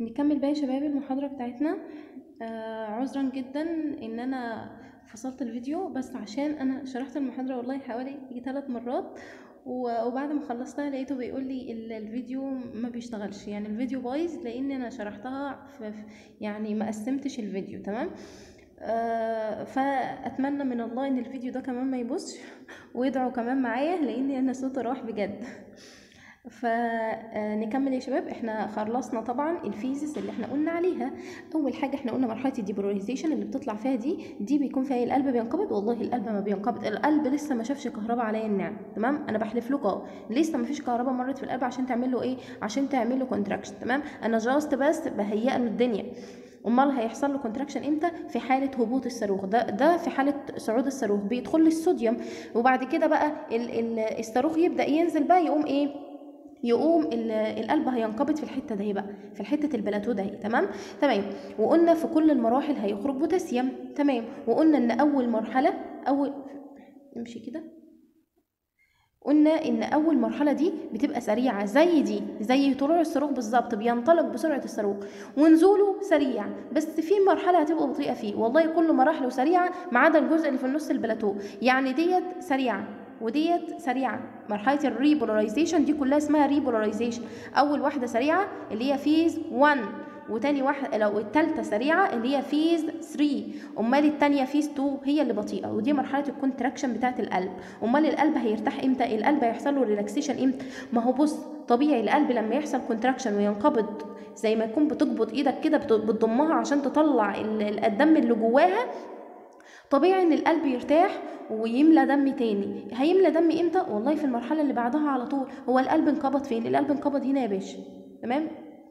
نكمل بقى يا شباب المحاضرة بتاعتنا آه عذرا جدا ان انا فصلت الفيديو بس عشان انا شرحت المحاضرة والله حوالي يجي ثلاث مرات و- وبعد ما خلصتها لقيته بيقول لي ال- الفيديو ما بيشتغلش يعني الفيديو بايظ لان انا شرحتها في في- يعني ما قسمتش الفيديو تمام آه فاتمنى من الله ان الفيديو ده كمان ما يبصش وادعوا كمان معايا لان انا صوتي راح بجد فنكمل يا شباب احنا خلصنا طبعا الفيزز اللي احنا قلنا عليها اول حاجه احنا قلنا مرحله الديبولاريزيشن اللي بتطلع فيها دي دي بيكون فيها إيه؟ القلب بينقبض والله القلب ما بينقبض القلب لسه ما شافش كهرباء عليا النعم تمام انا بحلف لكم اهو لسه ما فيش كهرباء مرت في القلب عشان تعمل له ايه عشان تعمل له كونتراكشن تمام انا جاست بس بهيئ له الدنيا امال هيحصل له كونتراكشن امتى في حاله هبوط الصاروخ ده ده في حاله صعود الصاروخ بيدخل لي الصوديوم وبعد كده بقى ال ال الصاروخ يبدا ينزل بقى يقوم ايه يقوم ال- القلب هينقبض في الحته دي بقى في حته البلاتو ده تمام تمام وقلنا في كل المراحل هيخرج بوتاسيوم تمام وقلنا ان اول مرحله اول امشي كده قلنا ان اول مرحله دي بتبقى سريعه زي دي زي طلوع الصاروخ بالظبط بينطلق بسرعه الصاروخ ونزوله سريع بس في مرحله هتبقى بطيئه فيه والله كل مراحله سريعه ما عدا الجزء اللي في النص البلاتو يعني ديت سريعه وديت سريعه مرحله الريبولاريزيشن دي كلها اسمها ريبولاريزيشن اول واحده سريعه اللي هي فيز 1 وتاني واحده لو التالتة سريعة اللي هي فيز 3 امال التانية فيز 2 هي اللي بطيئة ودي مرحلة الكونتراكشن بتاعة القلب امال القلب هيرتاح امتى القلب هيحصل له ريلاكسيشن امتى ما هو بص طبيعي القلب لما يحصل كونتراكشن وينقبض زي ما يكون بتقبض ايدك كده بت- بتضمها عشان تطلع ال- ال- الدم اللي جواها طبيعي ان القلب يرتاح ويملى دم تاني هيملى دم امتى والله في المرحله اللي بعدها على طول هو القلب انقبض فين القلب انقبض هنا يا باشا تمام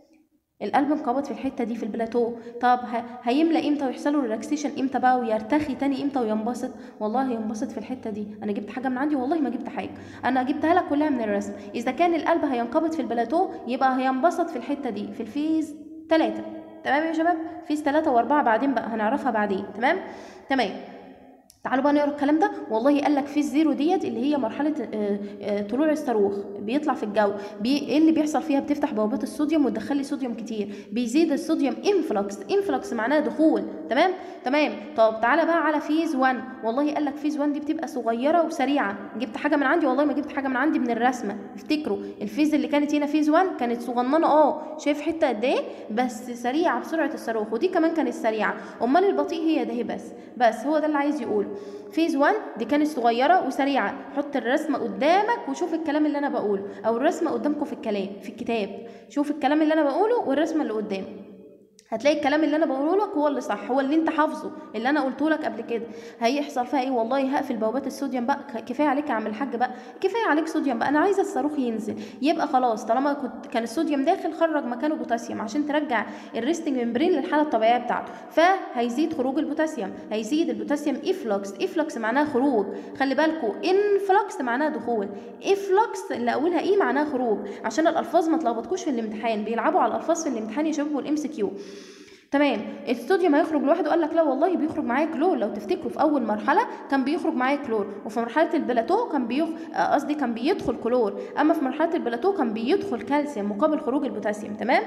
القلب انقبض في الحته دي في البلاتو طب ه- هيملى امتى ويحصل له ريلاكسيشن امتى بقى ويرتخي تاني امتى وينبسط والله ينبسط في الحته دي انا جبت حاجه من عندي والله ما جبت حاجه انا جبتها لك كلها من الرسم اذا كان القلب هينقبض في البلاتو يبقى هينبسط في الحته دي في الفيز 3 تمام يا شباب فيز 3 و4 بعدين بقى هنعرفها بعدين تمام تمام تعالوا بقى نقرا الكلام ده والله قال لك في الزيرو ديت اللي هي مرحله آه، آه، طلوع الصاروخ بيطلع في الجو بي ايه اللي بيحصل فيها بتفتح بوابات الصوديوم وتدخل لي صوديوم كتير بيزيد الصوديوم انفلكس انفلكس معناه دخول تمام تمام طب تعالى بقى على فيز 1 والله قال لك فيز 1 دي بتبقى صغيره وسريعه جبت حاجه من عندي والله ما جبت حاجه من عندي من الرسمه افتكروا الفيز اللي كانت هنا فيز 1 كانت صغننه اه شايف حته قد ايه بس سريعه بسرعه الصاروخ ودي كمان كانت سريعه امال البطيء هي ده هي بس بس هو ده اللي عايز يقوله فيز 1 دي كانت صغيره وسريعه حط الرسمه قدامك وشوف الكلام اللي انا بقوله او الرسمه قدامكم في الكلام في الكتاب شوف الكلام اللي انا بقوله والرسمه اللي قدامك هتلاقي الكلام اللي انا بقوله لك هو اللي صح هو اللي انت حافظه اللي انا قلته لك قبل كده هيحصل فيها ايه والله هقفل بوابات الصوديوم بقى ك- كفايه عليك يا عم الحاج بقى كفايه عليك صوديوم بقى انا عايزه الصاروخ ينزل يبقى خلاص طالما كنت كان الصوديوم داخل خرج مكانه بوتاسيوم عشان ترجع الريستنج ممبرين للحاله الطبيعيه بتاعته فهيزيد خروج البوتاسيوم هيزيد البوتاسيوم افلوكس افلوكس معناها خروج خلي بالكوا انفلوكس معناها دخول افلوكس اللي اولها ايه معناها خروج عشان الالفاظ ما تلخبطكوش في الامتحان بيلعبوا على الالفاظ في الامتحان يا شباب والام سي كيو تمام الصوديوم هيخرج لوحده قال لك لا والله بيخرج معايا كلور لو تفتكروا في اول مرحله كان بيخرج معايا كلور وفي مرحله البلاتو كان بيخ آه، قصدي كان بيدخل كلور اما في مرحله البلاتو كان بيدخل كالسيوم مقابل خروج البوتاسيوم تمام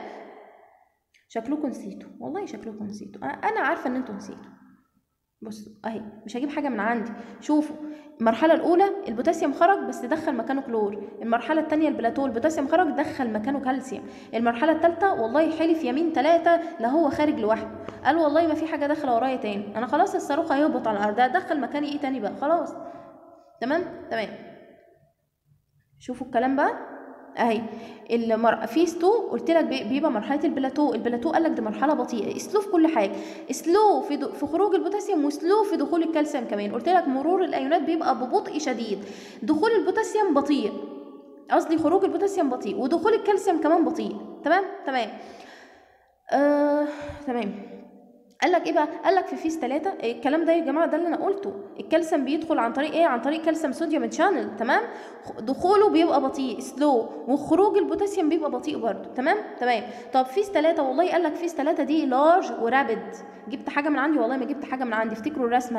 شكلكم نسيتوا والله شكلكم نسيتوا أنا- انا عارفه ان انتوا نسيتوا بصوا اهي مش هجيب حاجه من عندي شوفوا المرحله الاولى البوتاسيوم خرج بس دخل مكانه كلور المرحله الثانيه البلاتو البوتاسيوم خرج دخل مكانه كالسيوم المرحله الثالثه والله حلف يمين ثلاثه لا هو خارج لوحده قال والله ما في حاجه داخله ورايا تاني انا خلاص الصاروخ هيهبط على الارض هدخل مكاني ايه تاني بقى خلاص تمام تمام شوفوا الكلام بقى اهي المر... في سلو قلت لك بي- بيبقى مرحله البلاتو البلاتو قال لك دي مرحله بطيئه سلو في كل حاجه سلو في د... في خروج البوتاسيوم وسلو في دخول الكالسيوم كمان قلت لك مرور الايونات بيبقى ببطء شديد دخول البوتاسيوم بطيء قصدي خروج البوتاسيوم بطيء ودخول الكالسيوم كمان بطيء تمام تمام آه... تمام قال لك ايه بقى قال لك في فيز 3 الكلام ده يا جماعه ده اللي انا قلته الكالسيوم بيدخل عن طريق ايه عن طريق كالسيوم صوديوم تشانل تمام خ- دخوله بيبقى بطيء سلو وخروج البوتاسيوم بيبقى بطيء برضه تمام تمام طب فيز 3 والله قال لك فيز 3 دي لارج ورابد جبت حاجه من عندي والله ما جبت حاجه من عندي افتكروا الرسمه اهي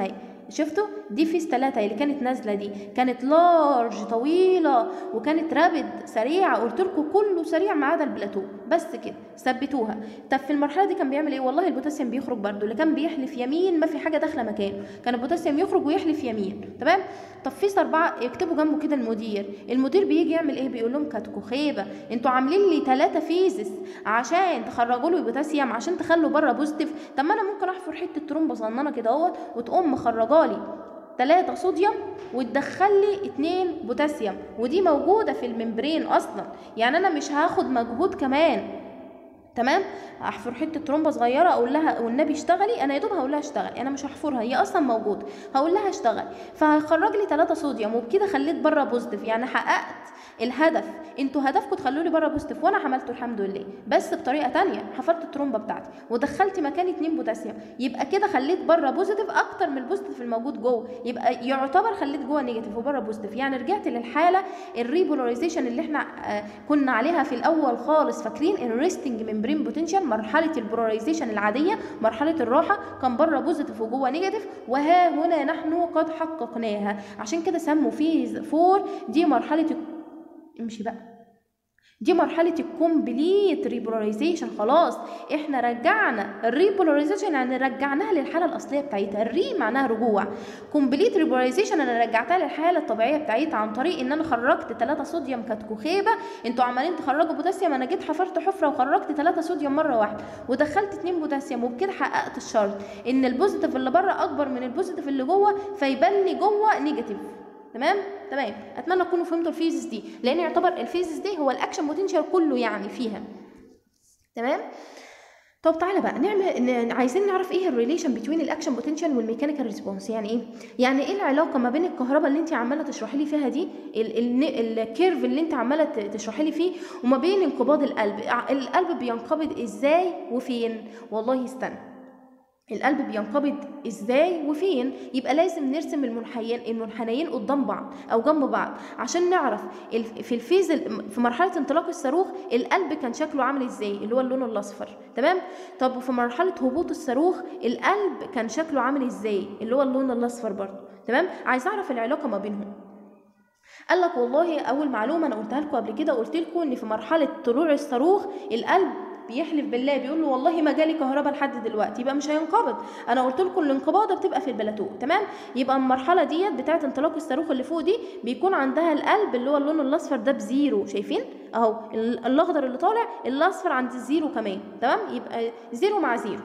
شفتوا دي فيز ثلاثة اللي كانت نازلة دي كانت لارج طويلة وكانت رابد سريعة قلت لكم كله سريع ما عدا البلاتو بس كده ثبتوها طب في المرحلة دي كان بيعمل ايه والله البوتاسيوم بيخرج برضو اللي كان بيحلف يمين ما في حاجة داخلة مكانه كان البوتاسيوم يخرج ويحلف يمين تمام طب فيز أربعة يكتبوا جنبه كده المدير المدير بيجي يعمل ايه بيقول لهم كاتكو خيبة انتوا عاملين لي ثلاثة فيزز عشان تخرجوا له بوتاسيوم عشان تخلوا بره بوزيتيف طب ما انا ممكن احفر حتة ترومبة صغننة كده اهوت وتقوم مخرجالي تلاتة صوديوم وتدخل لي اتنين بوتاسيوم ودي موجودة في الممبرين اصلا يعني انا مش هاخد مجهود كمان تمام احفر حته ترومبه صغيره اقول لها والنبي اشتغلي انا يا دوب هقول لها اشتغلي انا مش هحفرها هي اصلا موجوده هقول لها اشتغلي فهيخرج لي 3 صوديوم وبكده خليت بره بوزيتيف يعني حققت الهدف انتوا هدفكم تخلوا لي بره بوزيتيف وانا عملته الحمد لله بس بطريقه تانية حفرت الترومبه بتاعتي ودخلت مكان 2 بوتاسيوم يبقى كده خليت بره بوزيتيف اكتر من البوزيتيف الموجود جوه يبقى يعتبر خليت جوه نيجاتيف وبره بوزيتيف يعني رجعت للحاله الريبولاريزيشن اللي احنا آه كنا عليها في الاول خالص فاكرين الريستنج ممبرين بوتنشال مرحله البولاريزيشن العاديه مرحله الراحه كان بره بوزيتيف وجوه نيجاتيف وها هنا نحن قد حققناها عشان كده سموا فيز 4 دي مرحله امشي بقى دي مرحلة الكومبليت ريبولاريزيشن خلاص احنا رجعنا الريبولاريزيشن يعني رجعناها للحالة الأصلية بتاعتها الري معناها رجوع كومبليت ريبولاريزيشن انا رجعتها للحالة الطبيعية بتاعتها عن طريق ان انا خرجت 3 صوديوم كاتكوخيبة انتوا عمالين تخرجوا بوتاسيوم انا جيت حفرت حفرة وخرجت 3 صوديوم مرة واحدة ودخلت 2 بوتاسيوم وبكده حققت الشرط ان البوزيتيف اللي بره اكبر من البوزيتيف اللي جوه فيبان لي جوه نيجاتيف تمام تمام اتمنى تكونوا فهمتوا الفيزز دي لان يعتبر الفيزز دي هو الاكشن بوتنشال كله يعني فيها تمام طب تعالى بقى نعمل عايزين نعرف ايه الريليشن بين الاكشن بوتنشال والميكانيكال ريسبونس يعني ايه يعني ايه العلاقه ما بين الكهرباء اللي انت عماله تشرحي لي فيها دي الكيرف اللي انت عماله تشرحي لي فيه وما بين انقباض القلب القلب بينقبض ازاي وفين والله استنى القلب بينقبض ازاي وفين يبقى لازم نرسم المنحنيين المنحنيين قدام بعض او جنب بعض عشان نعرف في الفيز في مرحله انطلاق الصاروخ القلب كان شكله عامل ازاي اللي هو اللون الاصفر تمام طب وفي مرحله هبوط الصاروخ القلب كان شكله عامل ازاي اللي هو اللون الاصفر برضه تمام عايز اعرف العلاقه ما بينهم قال لك والله اول معلومه انا قلتها لكم قبل كده قلت لكم ان في مرحله طلوع الصاروخ القلب بيحلف بالله بيقول له والله ما جالي كهرباء لحد دلوقتي يبقى مش هينقبض انا قلت لكم الانقباضه بتبقى في البلاتو تمام يبقى المرحله ديت بتاعه انطلاق الصاروخ اللي فوق دي بيكون عندها القلب اللي هو اللون الاصفر ده بزيرو شايفين اهو الاخضر اللي طالع الاصفر عند الزيرو كمان تمام يبقى زيرو مع زيرو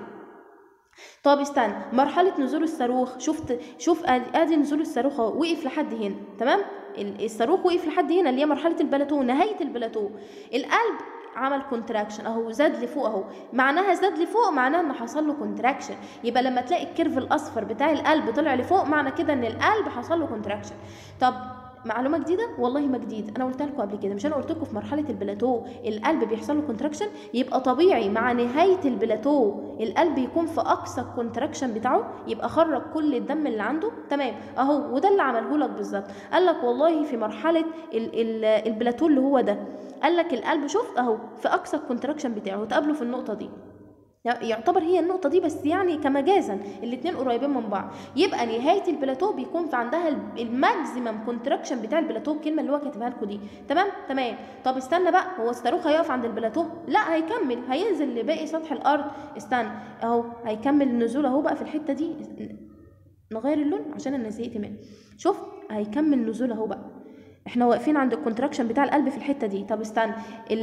طب استنى مرحلة نزول الصاروخ شفت شوف ادي نزول الصاروخ اهو وقف لحد هنا تمام الصاروخ وقف لحد هنا اللي هي مرحلة البلاتو نهاية البلاتو القلب عمل كونتراكشن اهو زاد لفوق اهو معناها زاد لفوق معناها ان حصل له كونتراكشن يبقى لما تلاقي الكيرف الاصفر بتاع القلب طلع لفوق معنى كده ان القلب حصل له كونتراكشن طب معلومه جديده والله ما جديده انا قلتها لكم قبل كده مش انا قلت لكم في مرحله البلاتو القلب بيحصل له كونتراكشن يبقى طبيعي مع نهايه البلاتو القلب يكون في اقصى الكونتراكشن بتاعه يبقى خرج كل الدم اللي عنده تمام اهو وده اللي عمله لك بالظبط قال لك والله في مرحله ال ال البلاتو اللي هو ده قال لك القلب شفت اهو في اقصى الكونتراكشن بتاعه وتقابله في النقطه دي يعتبر هي النقطة دي بس يعني كمجازا الاتنين قريبين من بعض يبقى نهاية البلاتو بيكون في عندها الماكسيمم كونتراكشن بتاع البلاتو الكلمة اللي هو كاتبها لكم دي تمام تمام طب استنى بقى هو الصاروخ هيقف عند البلاتو لا هيكمل هينزل لباقي سطح الأرض استنى اهو هيكمل النزول اهو بقى في الحتة دي نغير اللون عشان انا زهقت منه شوف هيكمل نزول اهو بقى احنا واقفين عند الكونتراكشن بتاع القلب في الحته دي طب استنى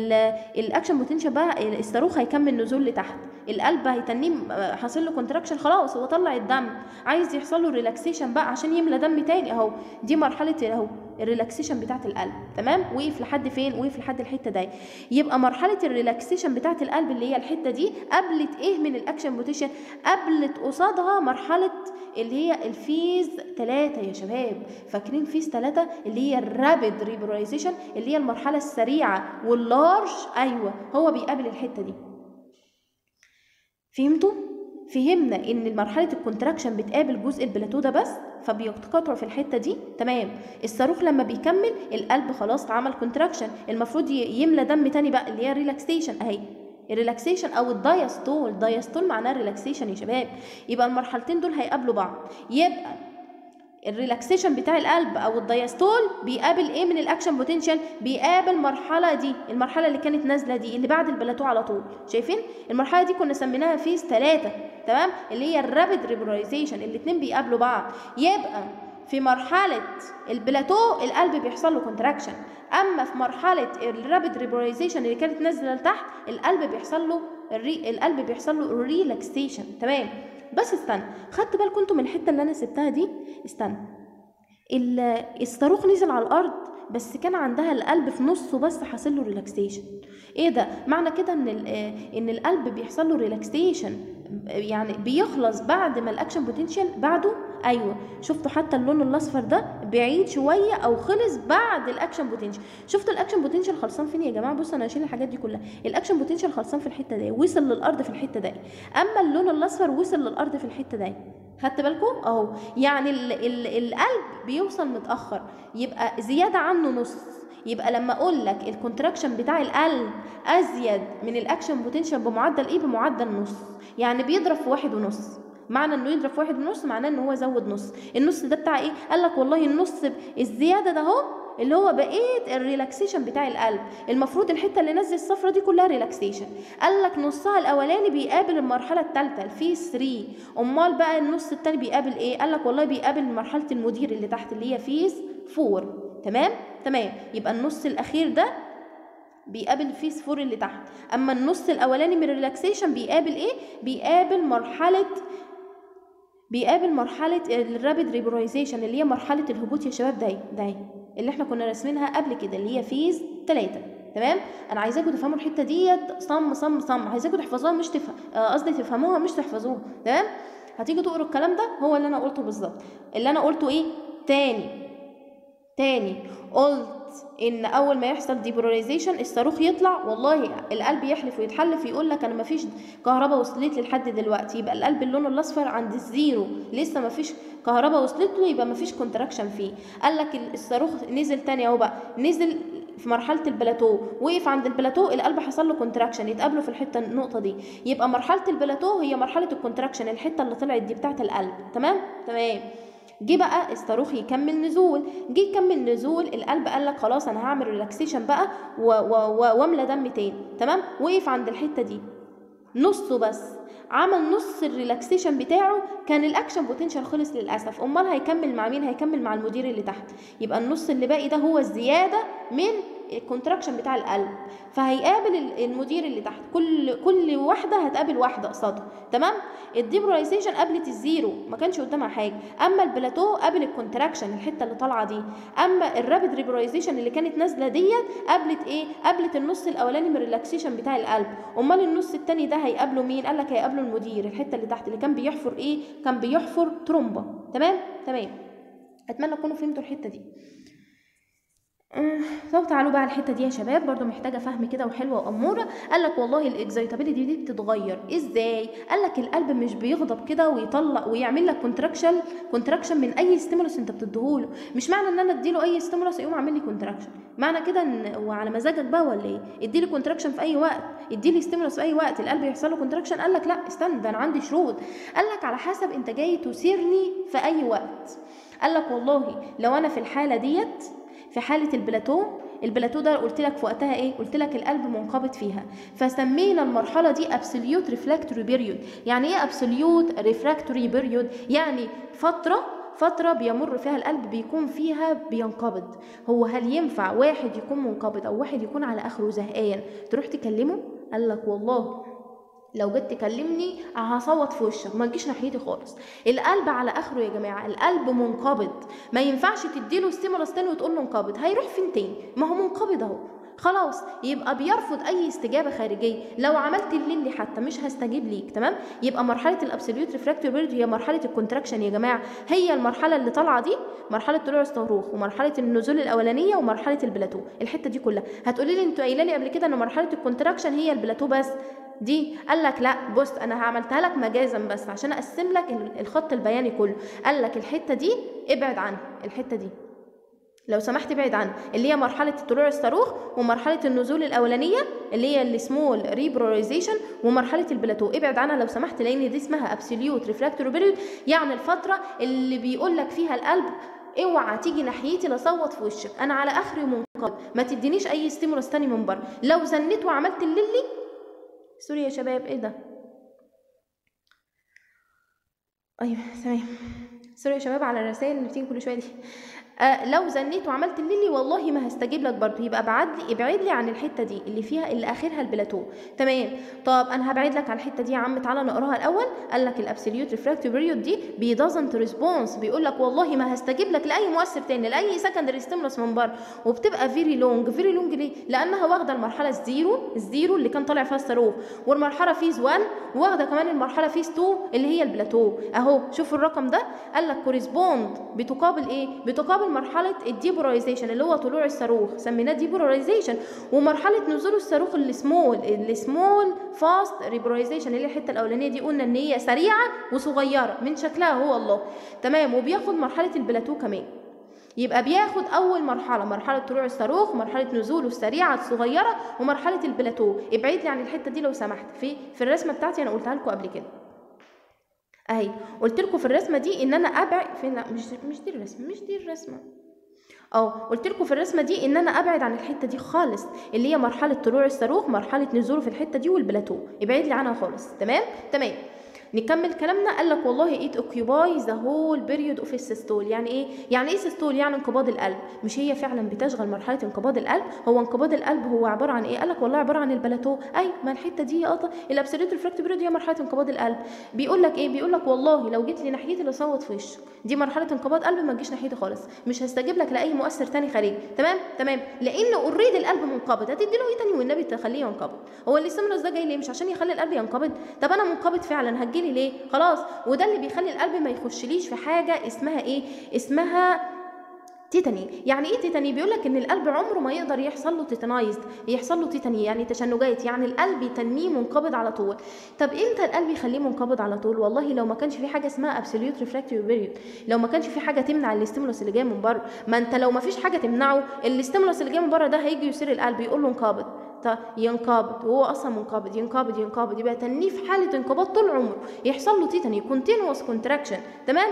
الاكشن بوتنشال بقى الصاروخ هيكمل نزول لتحت القلب هيتنيه حاصل له كونتراكشن خلاص هو طلع الدم عايز يحصل له ريلاكسيشن بقى عشان يملى دم تاني اهو دي مرحله اهو الريلاكسيشن بتاعت القلب تمام وقف لحد فين وقف لحد الحته دي يبقى مرحله الريلاكسيشن بتاعت القلب اللي هي الحته دي قبلت ايه من الاكشن بوتنشال قبلت قصادها مرحله اللي هي الفيز 3 يا شباب فاكرين فيز 3 اللي هي الرابيد ريبولايزيشن اللي هي المرحله السريعه واللارج ايوه هو بيقابل الحته دي فهمتوا فهمنا ان مرحله الكونتراكشن بتقابل جزء البلاتو ده بس فبيتقاطعوا في الحته دي تمام الصاروخ لما بيكمل القلب خلاص عمل كونتراكشن المفروض يملى دم تاني بقى اللي هي ريلاكسيشن اهي الريلاكسيشن او الدايستول دايستول معناه ريلاكسيشن يا شباب يبقى المرحلتين دول هيقابلوا بعض يبقى الريلاكسيشن بتاع القلب او الدايستول بيقابل ايه من الاكشن بوتنشال بيقابل المرحله دي المرحله اللي كانت نازله دي اللي بعد البلاتو على طول شايفين المرحله دي كنا سميناها فيز 3 تمام اللي هي الرابيد ريبولايزيشن الاثنين بيقابلوا بعض يبقى في مرحله البلاتو القلب بيحصل له كونتراكشن اما في مرحله الرابيد ريبولايزيشن اللي كانت نازله لتحت القلب بيحصل له الري... القلب بيحصل له ريلاكسيشن تمام بس استنى خدت بالكم انتوا من الحته اللي انا سبتها دي استنى ال- الصاروخ نزل على الارض بس كان عندها القلب في نصه بس حاصل له ريلاكسيشن ايه ده معنى كده ان ال- آه، ان القلب بيحصل له ريلاكسيشن يعني بيخلص بعد ما الاكشن بوتنشال بعده ايوه شفتوا حتى اللون الاصفر ده بعيد شويه او خلص بعد الاكشن بوتنشال شفتوا الاكشن بوتنشال خلصان فين يا جماعه بصوا انا هشيل الحاجات دي كلها الاكشن بوتنشال خلصان في الحته دي وصل للارض في الحته دي اما اللون الاصفر وصل للارض في الحته دي خدت بالكم اهو يعني ال ال القلب بيوصل متاخر يبقى زياده عنه نص يبقى لما اقول لك الكونتراكشن بتاع القلب ازيد من الاكشن بوتنشال بمعدل ايه بمعدل نص يعني بيضرب في واحد ونص معنى انه يضرب في واحد ونص معناه ان هو زود نص النص ده بتاع ايه قال لك والله النص الزياده ده اهو اللي هو بقيه الريلاكسيشن بتاع القلب المفروض الحته اللي نزل الصفرة دي كلها ريلاكسيشن قال لك نصها الاولاني بيقابل المرحله الثالثه الفيز 3 امال بقى النص الثاني بيقابل ايه قال لك والله بيقابل مرحله المدير اللي تحت اللي هي فيز 4 تمام تمام يبقى النص الاخير ده بيقابل فيز 4 اللي تحت اما النص الاولاني من الريلاكسيشن بيقابل ايه بيقابل مرحله بيقابل مرحلة الرابيد ريبورايزيشن اللي هي مرحلة الهبوط يا شباب داي داي اللي احنا كنا راسمينها قبل كده اللي هي فيز 3 تمام انا عايزاكم تفهموا الحته ديت صم صم صم عايزاكم تحفظوها مش تفهم قصدي تفهموها مش تحفظوها تمام هتيجوا تقروا الكلام ده هو اللي انا قلته بالظبط اللي انا قلته ايه تاني تاني قلت ان اول ما يحصل ديبولاريزيشن الصاروخ يطلع والله القلب يحلف ويتحلف يقول لك انا ما فيش كهرباء وصلت لي لحد دلوقتي يبقى القلب اللون الاصفر عند الزيرو لسه ما فيش كهرباء وصلت له يبقى ما فيش كونتراكشن فيه قال لك الصاروخ نزل تاني اهو بقى نزل في مرحله البلاتو وقف عند البلاتو القلب حصل له كونتراكشن يتقابلوا في الحته النقطه دي يبقى مرحله البلاتو هي مرحله الكونتراكشن الحته اللي طلعت دي بتاعه القلب تمام تمام جه بقى الصاروخ يكمل نزول جه يكمل نزول القلب قال لك خلاص انا هعمل ريلاكسيشن بقى واملى دم تاني تمام وقف عند الحته دي نصه بس عمل نص الريلاكسيشن بتاعه كان الاكشن بوتنشال خلص للاسف امال هيكمل مع مين هيكمل مع المدير اللي تحت يبقى النص اللي باقي ده هو الزياده من الكونتراكشن بتاع القلب فهيقابل المدير اللي تحت كل كل واحده هتقابل واحده قصاده تمام الديبولايزيشن قابلت الزيرو ما كانش قدامها حاجه اما البلاتو قابل الكونتراكشن الحته اللي طالعه دي اما الرابيد ريبولايزيشن اللي كانت نازله ديت قابلت ايه قابلت النص الاولاني من الريلاكسيشن بتاع القلب امال النص التاني ده هيقابله مين قال لك هيقابله المدير الحته اللي تحت اللي كان بيحفر ايه كان بيحفر ترومبه تمام تمام اتمنى تكونوا فهمتوا الحته دي طب تعالوا بقى الحته دي يا شباب برضو محتاجه فهم كده وحلوه واموره قال لك والله الاكزايتابيلتي دي بتتغير ازاي قال لك القلب مش بيغضب كده ويطلع ويعمل لك كونتراكشن كونتراكشن من اي ستيمولس انت بتديهوله مش معنى ان انا اديله اي ستيمولس يقوم عامل لي كونتراكشن معنى كده ان وعلى مزاجك بقى ولا ايه ادي لي كونتراكشن في اي وقت ادي لي ستيمولس في اي وقت القلب يحصل له كونتراكشن قال لك لا استنى ده انا عندي شروط قال لك على حسب انت جاي تثيرني في اي وقت قال لك والله لو انا في الحاله ديت في حالة البلاتو البلاتو ده قلت لك في وقتها ايه قلت لك القلب منقبض فيها فسمينا المرحله دي ابسوليوت ريفراكتوري بيريود يعني ايه ابسوليوت ريفراكتوري بيريود يعني فتره فترة بيمر فيها القلب بيكون فيها بينقبض هو هل ينفع واحد يكون منقبض أو واحد يكون على آخره زهقان تروح تكلمه قال لك والله لو جيت تكلمني هصوت في وشك ما تجيش ناحيتي خالص القلب على اخره يا جماعه القلب منقبض ما ينفعش تديله ستيمولس تاني وتقول له انقبض هيروح فين تاني ما هو منقبض اهو خلاص يبقى بيرفض اي استجابه خارجيه لو عملت الليلي حتى مش هستجيب ليك تمام يبقى مرحله الابسوليوت ريفراكتوري بيريود هي مرحله الكونتراكشن يا جماعه هي المرحله اللي طالعه دي مرحله طلوع الصاروخ ومرحله النزول الاولانيه ومرحله البلاتو الحته دي كلها هتقولي لي انتوا قايله لي قبل كده ان مرحله الكونتراكشن هي البلاتو بس دي قال لك لا بص انا عملتها لك مجازا بس عشان اقسم لك الخط البياني كله قال لك الحته دي ابعد عنها الحته دي لو سمحت ابعد عنها اللي هي مرحله طلوع الصاروخ ومرحله النزول الاولانيه اللي هي السمول ريبروريزيشن ومرحله البلاتو ابعد عنها لو سمحت لان دي اسمها ابسوليوت ريفراكتوري بيريود يعني الفتره اللي بيقول لك فيها القلب اوعى تيجي ناحيتي لاصوت في وشك انا على اخري منقبض ما تدينيش اي ستيمولس تاني من بره لو زنيت وعملت الليلي سوري يا شباب ايه ده ايوه تمام سوري يا شباب على الرسائل اللي بتيجي كل شويه دي آه لو زنيت وعملت الليلي والله ما هستجيب لك برضه يبقى ابعد لي ابعد لي عن الحته دي اللي فيها اللي اخرها البلاتو تمام طب انا هبعد لك عن الحته دي يا عم تعالى نقراها الاول قال لك الابسوليوت ريفراكتيف بيريود دي بي دازنت ريسبونس بيقول لك والله ما هستجيب لك لاي مؤثر تاني لاي سكندري ستيمولس من بره وبتبقى فيري لونج فيري لونج ليه لانها واخده المرحله الزيرو الزيرو اللي كان طالع فيها الصاروخ والمرحله فيز 1 واخده كمان المرحله فيز 2 اللي هي البلاتو اهو شوفوا الرقم ده قال لك كوريسبوند بتقابل ايه بتقابل مرحله الديبولايزيشن اللي هو طلوع الصاروخ سميناه ديبولايزيشن ومرحله نزول الصاروخ السمول السمول فاست ريبولايزيشن اللي هي الحته الاولانيه دي قلنا ان هي سريعه وصغيره من شكلها هو الله تمام وبياخد مرحله البلاتو كمان يبقى بياخد اول مرحله مرحله طلوع الصاروخ مرحله نزوله السريعه الصغيره ومرحله البلاتو ابعد لي عن الحته دي لو سمحت في في الرسمه بتاعتي انا قلتها لكم قبل كده اهي قلت لكم في الرسمه دي ان انا ابعد فين لا مش مش دي الرسمه مش دي الرسمه اه قلت لكم في الرسمه دي ان انا ابعد عن الحته دي خالص اللي هي مرحله طلوع الصاروخ مرحله نزوله في الحته دي والبلاتو ابعد لي عنها خالص تمام تمام نكمل كلامنا قال لك والله ايت اوكيوباي ذا هول بيريود اوف السيستول يعني ايه يعني ايه سيستول يعني انقباض القلب مش هي فعلا بتشغل مرحله انقباض القلب هو انقباض القلب هو عباره عن ايه قال لك والله عباره عن البلاتو اي ما الحته دي قطع الابسوليوت ريفراكتيف بيريود هي مرحله انقباض القلب بيقول لك ايه بيقول لك والله لو جيت لي ناحيتي لصوت في وشك دي مرحله انقباض قلب ما تجيش ناحيتي خالص مش هستجيب لك لاي مؤثر تاني خارجي تمام تمام لان اوريدي القلب منقبض هتدي له ايه تاني والنبي تخليه ينقبض هو الاستيمولس ده جاي ليه مش عشان يخلي القلب ينقبض طب انا منقبض فعلا هتجيلي ليه خلاص وده اللي بيخلي القلب ما يخشليش في حاجه اسمها ايه اسمها تيتاني يعني ايه تيتاني بيقول لك ان القلب عمره ما يقدر يحصل له تيتانايزد يحصل له تيتاني يعني تشنجات يعني القلب يتنيه منقبض على طول طب امتى القلب يخليه منقبض على طول والله لو ما كانش في حاجه اسمها ابسوليوت ريفراكتيف بيريود لو ما كانش في حاجه تمنع الاستيمولس اللي جاي من بره ما انت لو ما فيش حاجه تمنعه الاستيمولس اللي جاي من بره ده هيجي يصير القلب يقول له انقبض ينقبض وهو اصلا منقبض ينقبض ينقبض يبقى تنيه في حاله انقباض طول عمره يحصل له تيتاني كونتينوس كونتراكشن تمام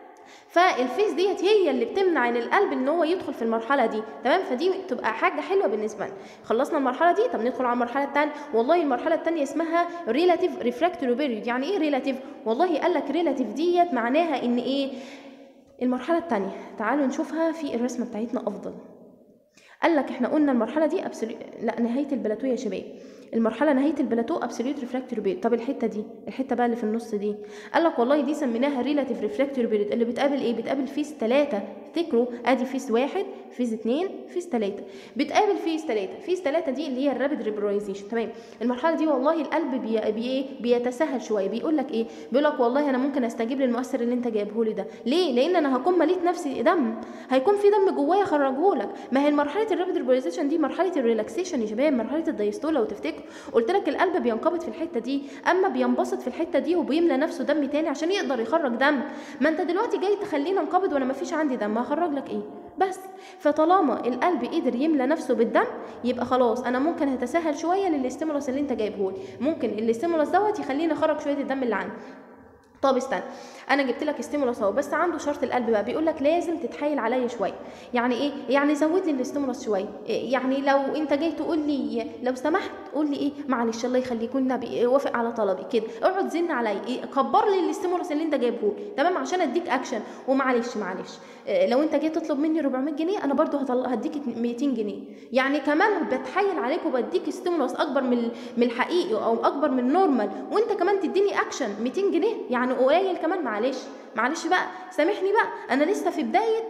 فالفيس ديت هي اللي بتمنع ان القلب ان هو يدخل في المرحله دي تمام فدي تبقى حاجه حلوه بالنسبه لنا خلصنا المرحله دي طب ندخل على المرحله الثانيه والله المرحله الثانيه اسمها ريلاتيف ريفراكتوري بيريود يعني ايه ريلاتيف والله قال لك ريلاتيف ديت معناها ان ايه المرحله الثانيه تعالوا نشوفها في الرسمه بتاعتنا افضل قال لك احنا قلنا المرحله دي أبسلو... لا نهايه البلاتو يا شباب المرحله نهايه البلاتو ابسوليوت ريفراكتوري بيريد طب الحته دي الحته بقى اللي في النص دي قال لك والله دي سميناها ريلاتيف ريفراكتوري بيريد اللي بتقابل ايه بتقابل فيس ثلاثه افتكروا ادي فيس واحد فيس اثنين فيس ثلاثه بتقابل فيس ثلاثه فيس ثلاثه دي اللي هي الرابيد ريبرايزيشن تمام المرحله دي والله القلب بي بي ايه بيتساهل شويه بيقول لك ايه بيقول لك والله انا ممكن استجيب للمؤثر اللي انت جايبه لي ده ليه لان انا هكون مليت نفسي دم هيكون في دم جوايا خرجه لك ما هي مرحله الرابيد ريبرايزيشن دي مرحله الريلاكسيشن يا شباب مرحله الدايستول لو تفتكروا قلت لك القلب بينقبض في الحته دي اما بينبسط في الحته دي وبيملى نفسه دم تاني عشان يقدر يخرج دم ما انت دلوقتي جاي تخليني انقبض وانا ما فيش عندي دم هخرج لك ايه بس فطالما القلب قدر يملى نفسه بالدم يبقى خلاص انا ممكن هتساهل شويه للاستيمولس اللي انت جايبه لي ممكن الاستيمولس دوت يخليني اخرج شويه الدم اللي عندي طب استنى انا جبت لك ستيمولس اهو بس عنده شرط القلب بقى بيقول لك لازم تتحايل عليا شويه يعني ايه يعني زود لي الاستيمولس شويه إيه يعني لو انت جاي تقول لي لو سمحت قول لي ايه معلش الله يخليك النبي وافق على طلبي كده اقعد زن عليا إيه كبر لي الاستيمولس اللي انت جايبه تمام عشان اديك اكشن ومعلش معلش إيه لو انت جاي تطلب مني 400 جنيه انا برضو هطلع هديك 200 جنيه يعني كمان بتحايل عليك وبديك ستيمولس اكبر من من الحقيقي او اكبر من النورمال وانت كمان تديني اكشن 200 جنيه يعني قليل كمان معلش معلش بقى سامحني بقى انا لسه في بدايه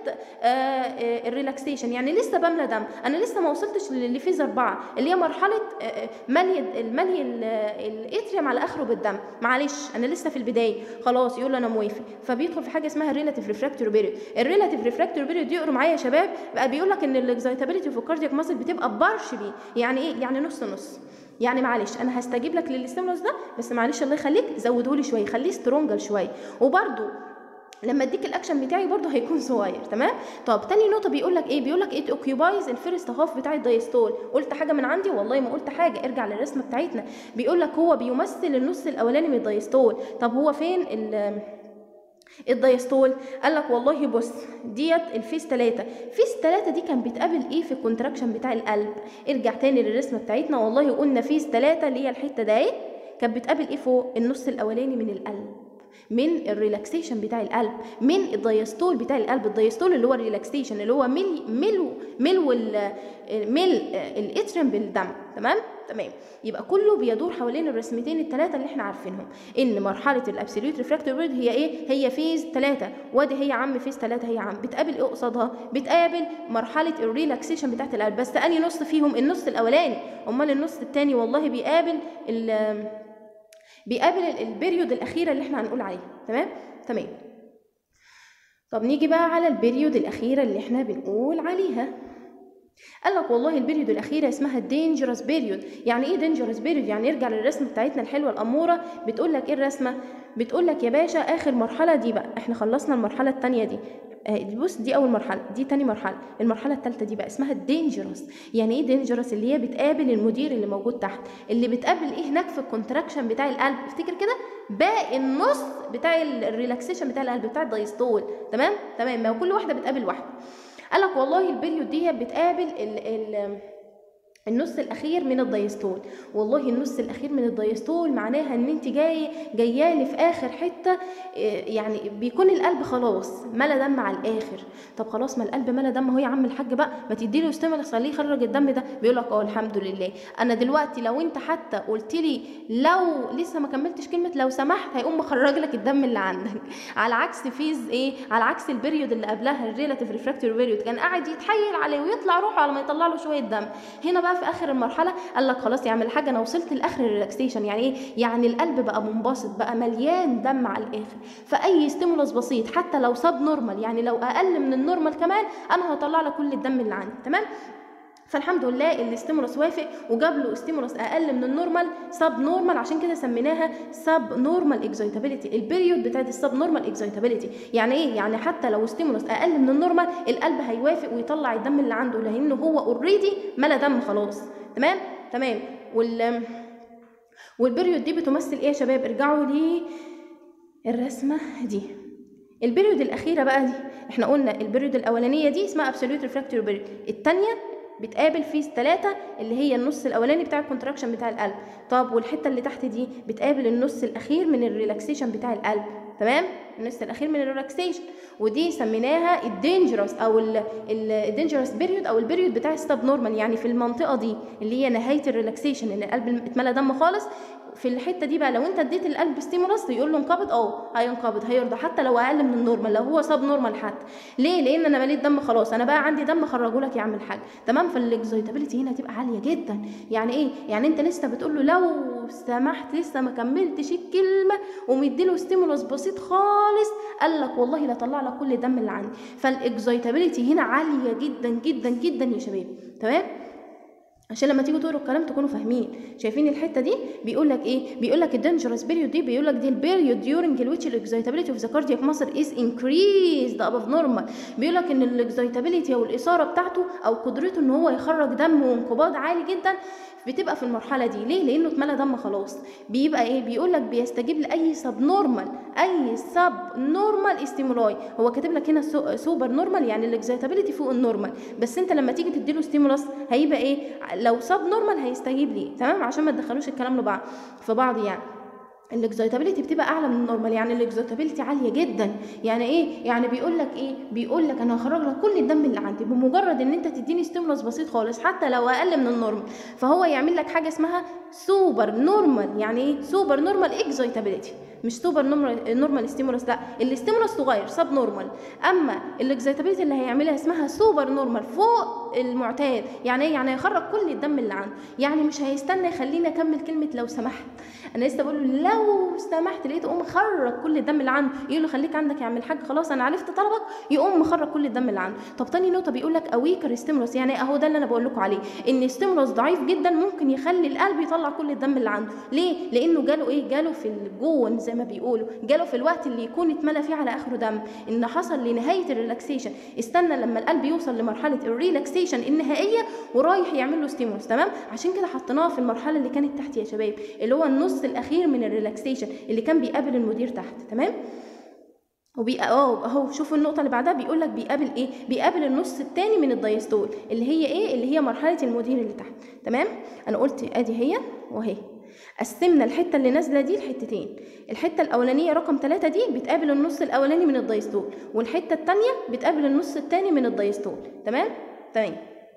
الريلاكسيشن يعني لسه بملى دم انا لسه ما وصلتش لفيز أربعة اللي هي مرحله ملي الملي الاتريوم على اخره بالدم معلش انا لسه في البدايه خلاص يقول انا موافق فبيدخل في حاجه اسمها الريلاتيف ريفراكتوري بيريود الريلاتيف ريفراكتوري بيريود يقروا معايا يا شباب بقى بيقول لك ان الاكزايتابيلتي في الكاردياك ماسل بتبقى بارشلي يعني ايه يعني نص نص يعني معلش انا هستجيب لك للاستيمولس ده بس معلش الله يخليك زوده لي شويه خليه سترونجر شويه وبرده لما اديك الاكشن بتاعي برضه هيكون صغير تمام طب تاني نقطه بيقول لك ايه بيقول لك ايه اوكيوبايز الفيرست هاف بتاع الدايستول قلت حاجه من عندي والله ما قلت حاجه ارجع للرسمه بتاعتنا بيقول لك هو بيمثل النص الاولاني من الدايستول طب هو فين ال الدايستول قال لك والله بص ديت الفيس 3 فيس 3 دي كان بتقابل ايه في الكونتراكشن بتاع القلب ارجع تاني للرسمه بتاعتنا والله قلنا فيس 3 اللي هي الحته دي كانت بتقابل ايه فوق النص الاولاني من القلب من الريلاكسيشن بتاع القلب من الدايستول بتاع القلب الدايستول اللي هو الريلاكسيشن اللي هو ملء ملء ملء ال- ملء الاتريم بالدم تمام تمام يبقى كله بيدور حوالين الرسمتين الثلاثه اللي احنا عارفينهم ان مرحله الابسوليوت ريفراكتوري بيريود هي ايه هي فيز 3 وادي هي عم فيز 3 هي عم بتقابل ايه قصادها بتقابل مرحله الريلاكسيشن بتاعت القلب بس انهي نص فيهم النص الاولاني امال النص الثاني والله بيقابل ال بيقابل ال- البريود الاخيره اللي احنا هنقول عليها تمام تمام طب نيجي بقى على البريود الاخيره اللي احنا بنقول عليها قال لك والله البريود الاخيره اسمها دينجرس بيريود يعني ايه دينجرس بيريود يعني ارجع للرسمه بتاعتنا الحلوه الاموره بتقول لك ايه الرسمه بتقول لك يا باشا اخر مرحله دي بقى احنا خلصنا المرحله الثانيه دي آه، بص دي اول مرحله دي تاني مرحله المرحله الثالثه دي بقى اسمها الدينجرس يعني ايه دينجرس اللي هي بتقابل المدير اللي موجود تحت اللي بتقابل ايه هناك في الكونتراكشن بتاع القلب افتكر كده باقي النص بتاع ال- الريلاكسيشن بتاع القلب بتاع الدايستول تمام تمام ما هو كل واحده بتقابل واحده قال لك والله البريود دي بتقابل ال ال النص الاخير من الدايستول والله النص الاخير من الدايستول معناها ان انت جاي جايه لي في اخر حته إيه، يعني بيكون القلب خلاص ملا دم على الاخر طب خلاص ما القلب ملا دم اهو يا عم الحاج بقى ما تدي له ستيمولس خليه يخرج الدم ده بيقول لك اه الحمد لله انا دلوقتي لو انت حتى قلت لي لو لسه ما كملتش كلمه لو سمحت هيقوم مخرج لك الدم اللي عندك على عكس فيز ايه على عكس البريود اللي قبلها الريلاتيف ريفراكتوري بيريود كان قاعد يتحايل عليه ويطلع روحه على ما يطلع له شويه دم هنا بقى في اخر المرحله قال لك خلاص يا عم الحاج انا وصلت لاخر الريلاكسيشن يعني ايه يعني القلب بقى منبسط بقى مليان دم على الاخر فاي ستيمولس بسيط حتى لو سب نورمال يعني لو اقل من النورمال كمان انا هطلع لك كل الدم اللي عندي تمام فالحمد لله الاستيمولس وافق وجاب له استيمولس اقل من النورمال سب نورمال عشان كده سميناها سب نورمال اكزايتابيليتي البيريود بتاعت السب نورمال اكزايتابيليتي يعني ايه يعني حتى لو ستيمولس اقل من النورمال القلب هيوافق ويطلع الدم اللي عنده لانه هو اوريدي ملا دم خلاص تمام تمام وال والبيريود دي بتمثل ايه يا شباب ارجعوا لي الرسمه دي البيريود الاخيره بقى دي احنا قلنا البيريود الاولانيه دي اسمها ابسوليوت ريفراكتوري بيريود الثانيه بتقابل فيز 3 اللي هي النص الاولاني بتاع الكونتراكشن بتاع القلب طب والحته اللي تحت دي بتقابل النص الاخير من الريلاكسيشن بتاع القلب تمام النص الاخير من الريلاكسيشن ودي سميناها الدينجرس او الدينجرس بيريود او البيريود بتاع السب نورمال يعني في المنطقه دي اللي هي نهايه الريلاكسيشن ان القلب اتملى دم خالص في الحته دي بقى لو انت اديت القلب ستيمولس يقول له انقبض اه هينقبض هيرضى حتى لو اقل من النورمال لو هو سب نورمال حتى ليه لان انا مليت دم خلاص انا بقى عندي دم خرجه لك يا عم الحاج تمام فالاكزايتابيلتي هنا تبقى عاليه جدا يعني ايه يعني انت لسه بتقول له لو سمحت لسه ما كملتش الكلمه ومديله ستيمولس بسيط خالص قال لك والله لا طلع لك كل الدم اللي عندي فالاكزايتابيلتي هنا عاليه جدا جدا جدا يا شباب تمام عشان لما تيجوا تقروا الكلام تكونوا فاهمين شايفين الحته دي بيقول لك ايه بيقول لك الدنجرس بيريود دي بيقول لك دي البيريود during which الاكزايتابيلتي اوف ذا كاردياك ماسل از increased above normal بيقول لك ان الاكزايتابيلتي او الاثاره بتاعته او قدرته ان هو يخرج دم وانقباض عالي جدا بتبقى في المرحله دي ليه لانه اتملى دم خلاص بيبقى ايه بيقول لك بيستجيب لاي سب نورمال اي سب نورمال استيمولاي هو كاتب لك هنا سو- سوبر نورمال يعني الاكزايتابيلتي فوق النورمال بس انت لما تيجي تديله ستيمولس هيبقى ايه لو سب نورمال هيستجيب ليه تمام عشان ما تدخلوش الكلام لبعض في بعض يعني الاكزايتابيلتي بتبقى اعلى من النورمال يعني الاكزايتابيلتي عاليه جدا يعني ايه يعني بيقول لك ايه بيقول لك انا هخرج لك كل الدم اللي عندي بمجرد ان انت تديني ستيمولس بسيط خالص حتى لو اقل من النورمال فهو يعمل لك حاجه اسمها سوبر نورمال يعني ايه سوبر نورمال اكزايتابيلتي مش سوبر نورمال نورمال ستيمولس لا الاستيمولس صغير سب نورمال اما الاكزايتابيلتي اللي هيعملها اسمها سوبر نورمال فوق المعتاد يعني ايه يعني هيخرج كل الدم اللي عنده يعني مش هيستنى يخليني اكمل كلمه لو سمحت انا لسه بقول له لو سمحت لقيته يقوم مخرج كل الدم اللي عنده يقول له خليك عندك يا عم الحاج خلاص انا عرفت طلبك يقوم مخرج كل الدم اللي عنده طب تاني نقطه بيقول لك اويكر ستيمولوس يعني اهو ده اللي انا بقول لكم عليه ان ستيمولوس ضعيف جدا ممكن يخلي القلب يطلع كل الدم اللي عنده ليه لانه جاله ايه جاله في الجون زي ما بيقولوا جاله في الوقت اللي يكون اتملى فيه على اخره دم ان حصل لنهايه الريلاكسيشن استنى لما القلب يوصل لمرحله الريلاكسيشن النهائيه ورايح يعمل له ستيمولوس تمام عشان كده حطيناها في المرحله اللي كانت تحت يا شباب اللي هو النص الاخير من الريلاكسيشن اللي كان بيقابل المدير تحت تمام وبي اه اهو شوفوا النقطه اللي بعدها بيقول لك بيقابل ايه بيقابل النص الثاني من الدايستول اللي هي ايه اللي هي مرحله المدير اللي تحت تمام انا قلت ادي هي وهي قسمنا الحته اللي نازله دي لحتتين الحته الاولانيه رقم ثلاثة دي بتقابل النص الاولاني من الدايستول والحته الثانيه بتقابل النص الثاني من الدايستول تمام تمام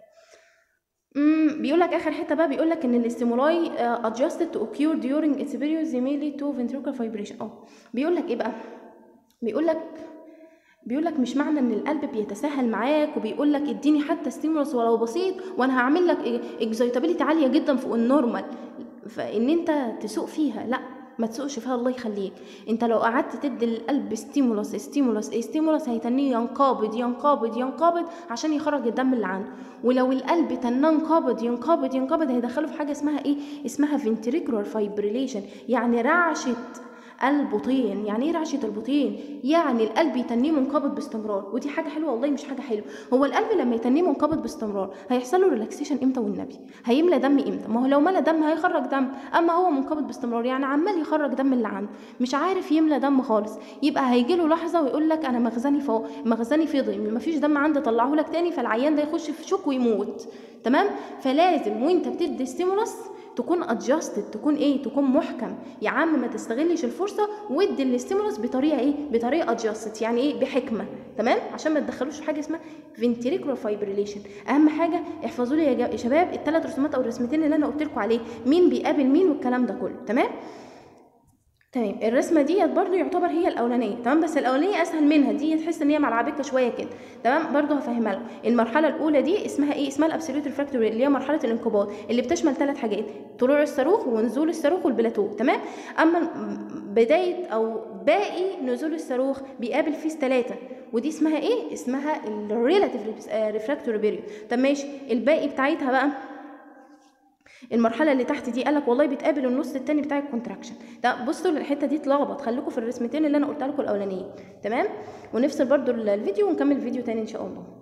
امم بيقول لك اخر حته بقى بيقول لك ان الاستيمولاي uh, adjusted to occur during its period mainly to ventricular fibrilation اه بيقول لك ايه بقى بيقول لك بيقول لك مش معنى ان القلب بيتساهل معاك وبيقول لك اديني حتى ستيمولس ولو بسيط وانا هعمل لك اكزايتابيلتي عاليه جدا فوق النورمال فان انت تسوق فيها لا ما تسوقش فيها الله يخليك انت لو قعدت تدي القلب ستيمولس ستيمولس ستيمولس هيتنيه ينقبض ينقبض ينقبض عشان يخرج الدم اللي عنده ولو القلب تناه ينقبض ينقبض ينقبض هيدخله في حاجه اسمها ايه اسمها ventricular fibrillation يعني رعشه البطين يعني ايه رعشه البطين يعني القلب يتنيه منقبض باستمرار ودي حاجه حلوه والله مش حاجه حلوه هو القلب لما يتنيه منقبض باستمرار هيحصل له ريلاكسيشن امتى والنبي هيملى دم امتى ما هو لو ملى دم هيخرج دم اما هو منقبض باستمرار يعني عمال يخرج دم اللي عنده مش عارف يملى دم خالص يبقى هيجي له لحظه ويقول لك انا مخزني فوق مخزني فضي مفيش دم عندي طلعه لك تاني فالعيان ده يخش في شوك ويموت تمام فلازم وانت بتدي ستيمولس تكون ادجستد تكون ايه تكون محكم يا عم ما تستغلش الفرصه وادي الاستيمولس بطريقه ايه بطريقه ادجستد يعني ايه بحكمه تمام عشان ما تدخلوش في حاجه اسمها ventricular fibrillation اهم حاجه احفظوا لي يا شباب الثلاث رسومات او الرسمتين اللي انا قلت لكم عليه مين بيقابل مين والكلام ده كله تمام تمام الرسمه ديت برضو يعتبر هي الاولانيه تمام بس الاولانيه اسهل منها دي تحس ان هي ملعبكه شويه كده تمام برضو هفهمها لكم المرحله الاولى دي اسمها ايه اسمها الابسوليوت ريفراكتوري اللي هي مرحله الانقباض اللي بتشمل ثلاث حاجات طلوع الصاروخ ونزول الصاروخ والبلاتو تمام اما بدايه او باقي نزول الصاروخ بيقابل فيس ثلاثه ودي اسمها ايه اسمها الريلاتيف ريفراكتوري بيريود طب ماشي الباقي بتاعتها بقى المرحله اللي تحت دي قالك والله بتقابل النص التاني بتاع الكونتراكشن ده بصوا الحته دي اتلخبط خليكم في الرسمتين اللي انا قلت لكم الاولانيين تمام ونفصل برضو الفيديو ونكمل الفيديو تاني ان شاء الله